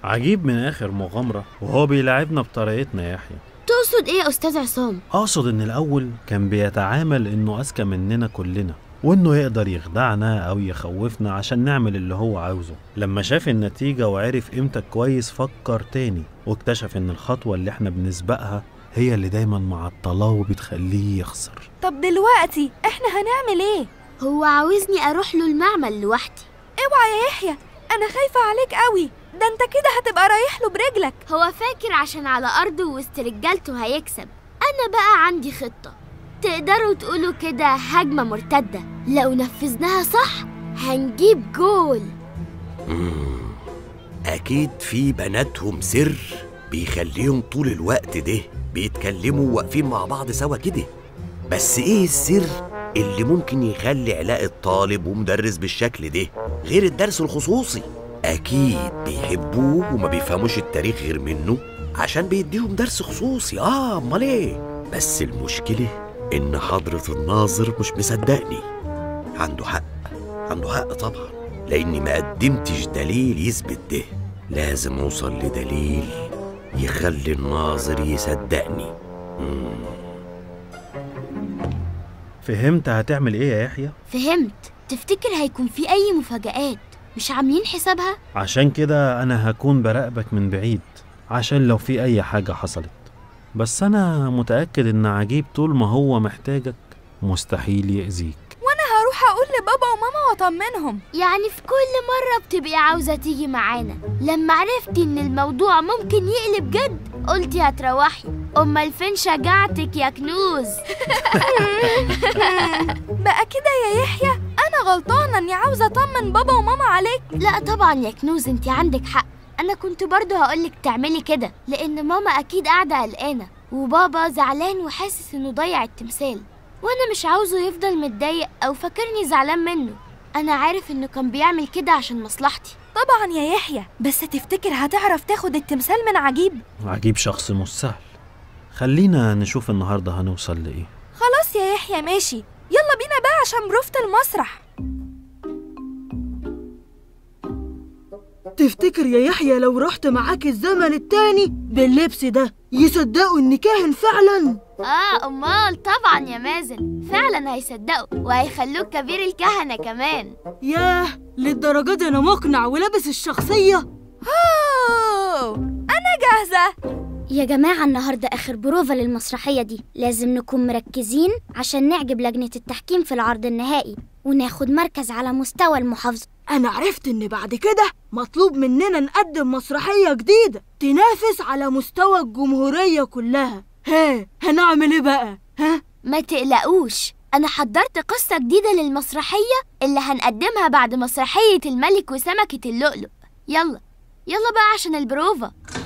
عجيب من آخر مغامرة وهو بيلاعبنا بطريقتنا يا يحيى تقصد ايه يا استاذ عصام أقصد إن الأول كان بيتعامل إنه أذكى مننا كلنا وإنه يقدر يخدعنا أو يخوفنا عشان نعمل اللي هو عاوزه لما شاف النتيجة وعرف قيمتك كويس فكر تاني واكتشف إن الخطوة اللي إحنا بنسبقها هي اللي دايما معطلاه وبتخليه يخسر طب دلوقتي احنا هنعمل ايه هو عاوزني اروح له المعمل لوحدي اوعى يا يحيى انا خايفه عليك قوي ده انت كده هتبقى رايح له برجلك هو فاكر عشان على ارضه وسط رجالته هيكسب انا بقى عندي خطة تقدروا تقولوا كده هجمة مرتدة لو نفذناها صح هنجيب جول أكيد في بناتهم سر بيخليهم طول الوقت ده بيتكلموا واقفين مع بعض سوا كده بس إيه السر اللي ممكن يخلي علاقة طالب ومدرس بالشكل ده غير الدرس الخصوصي أكيد بيحبوه وما بيفهموش التاريخ غير منه عشان بيديهم درس خصوصي آه أمال إيه بس المشكلة إن حضرة الناظر مش مصدقني عنده حق عنده حق طبعا لاني ما قدمتش دليل يثبت ده لازم اوصل لدليل يخلي الناظر يصدقني فهمت هتعمل إيه يا يحيى؟ فهمت تفتكر هيكون في اي مفاجآت مش عاملين حسابها عشان كده أنا هكون براقبك من بعيد عشان لو في أي حاجة حصلت بس أنا متأكد إن عجيب طول ما هو محتاجك مستحيل يأذيك انا هروح اقول لبابا وماما واطمنهم يعني في كل مرة بتبقي عاوزة تيجي معانا لما عرفتي ان الموضوع ممكن يقلب جد قلتي هتروحي امال فين شجاعتك يا كنوز بقى كده يا يحيى انا غلطانه اني عاوزه اطمن بابا وماما عليك لا طبعا يا كنوز انت عندك حق انا كنت برضه هقولك تعملي كده لان ماما اكيد قاعده قلقانه وبابا زعلان وحاسس انه ضيع التمثال وانا مش عاوزه يفضل متضايق او فاكرني زعلان منه انا عارف انه كان بيعمل كده عشان مصلحتي طبعا يا يحيى بس تفتكر هتعرف تاخد التمثال من عجيب عجيب شخص مش سهل خلينا نشوف النهاردة هنوصل لإيه خلاص يا يحيى ماشي يلا بينا بقى عشان بروفة المسرح تفتكر يا يحيى لو رحت معاك الزمن التاني باللبس ده يصدقوا اني كاهن فعلا اه امال طبعا يا مازن فعلا هيصدقوا وهيخلوك كبير الكهنه كمان ياه للدرجة دي انا مقنع ولابس الشخصية أوه انا جاهزه يا جماعة النهاردة آخر بروفة للمسرحية دي لازم نكون مركزين عشان نعجب لجنة التحكيم في العرض النهائي وناخد مركز على مستوى المحافظة انا عرفت ان بعد كده مطلوب مننا نقدم مسرحية جديدة تنافس على مستوى الجمهورية كلها ها هنعمل ايه بقى ها ما تقلقوش انا حضرت قصه جديده للمسرحيه اللي هنقدمها بعد مسرحيه الملك وسمكه اللؤلؤ يلا يلا بقى عشان البروفا